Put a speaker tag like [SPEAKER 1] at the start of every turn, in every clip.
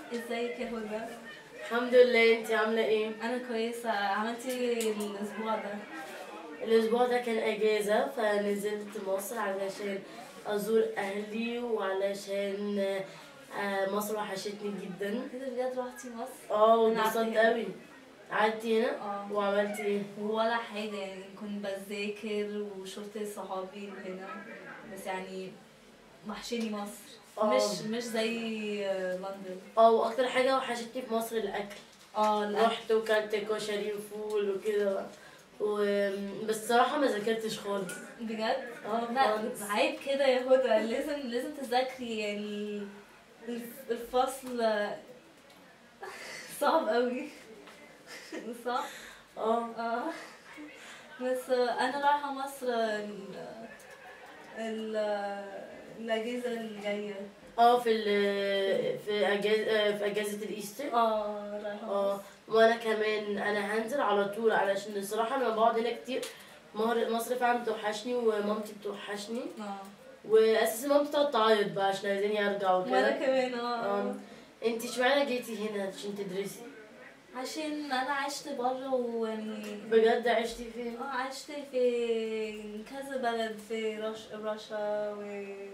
[SPEAKER 1] ازيك يا هدى
[SPEAKER 2] الحمد لله انت عامله ايه
[SPEAKER 1] انا كويسه عملتي ايه الاسبوع ده
[SPEAKER 2] الاسبوع ده كان اجازه فنزلت مصر علشان ازور اهلي وعلشان آه، مصر وحشتني جدا
[SPEAKER 1] كده بجد روحتي مصر
[SPEAKER 2] اه
[SPEAKER 1] أنا قعدت
[SPEAKER 2] واتبسطت
[SPEAKER 1] هنا.
[SPEAKER 2] قوي قعدتي هنا
[SPEAKER 1] اه
[SPEAKER 2] وعملتي ايه
[SPEAKER 1] ولا حاجه يعني كنت بذاكر وشفت صحابي هنا بس يعني وحشاني مصر
[SPEAKER 2] اه.
[SPEAKER 1] مش مش زي آه، لندن
[SPEAKER 2] اه واكتر حاجه وحشتني في مصر الاكل
[SPEAKER 1] اه لا
[SPEAKER 2] رحت وكلت كشري وفول وكده و... بس الصراحه ما ذاكرتش خالص
[SPEAKER 1] بجد
[SPEAKER 2] اه
[SPEAKER 1] لا
[SPEAKER 2] خالص
[SPEAKER 1] عيب كده يا هدى لازم لازم تذاكري يعني الف- الفصل صعب قوي صح
[SPEAKER 2] اه
[SPEAKER 1] اه بس انا رايحه مصر ال ال الاجازه الجايه
[SPEAKER 2] اه في ال... في اجازه في اجازه الايستر
[SPEAKER 1] اه رايحه
[SPEAKER 2] اه
[SPEAKER 1] مصر
[SPEAKER 2] وانا كمان انا هنزل على طول علشان الصراحه انا بقعد هنا كتير مهر- مصر فعلا بتوحشني ومامتي بتوحشني
[SPEAKER 1] اه
[SPEAKER 2] واساسا مامتي تقعد تعيط بقى عشان عايزين يرجعوا
[SPEAKER 1] وانا
[SPEAKER 2] وكده
[SPEAKER 1] كمان اه
[SPEAKER 2] اه انتي اشمعنى جيتي هنا عشان تدرسي
[SPEAKER 1] عشان انا عشت بره ويعني
[SPEAKER 2] بجد عشتي فين
[SPEAKER 1] اه عشت في كذا بلد في رش... رشا و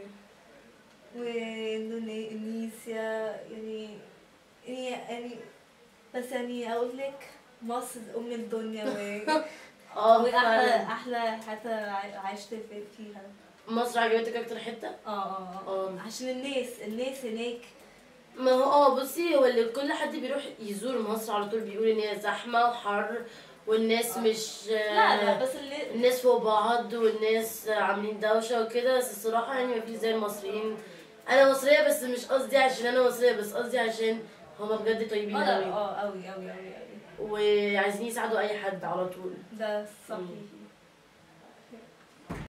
[SPEAKER 1] واندونيسيا يعني يعني يعني بس يعني اقول لك مصر ام الدنيا و
[SPEAKER 2] اه
[SPEAKER 1] واحلى
[SPEAKER 2] فعلا
[SPEAKER 1] احلى حتى ع- عشت في فيها
[SPEAKER 2] مصر عجبتك اكتر حته
[SPEAKER 1] اه اه
[SPEAKER 2] اه.
[SPEAKER 1] اه عشان الناس الناس هناك
[SPEAKER 2] ما هو اه بصي هو اللي كل حد بيروح يزور مصر على طول بيقول ان هي زحمه وحر والناس
[SPEAKER 1] اه.
[SPEAKER 2] مش
[SPEAKER 1] لا لا بس اللي
[SPEAKER 2] الناس فوق بعض والناس عاملين دوشة وكده بس الصراحة يعني مفيش زي المصريين أنا مصرية بس مش قصدي عشان أنا مصرية بس قصدي عشان هما بجد طيبين
[SPEAKER 1] اه لا
[SPEAKER 2] أوي
[SPEAKER 1] اه قوي قوي قوي قوي
[SPEAKER 2] وعايزين يساعدوا أي حد على طول
[SPEAKER 1] ده صحيح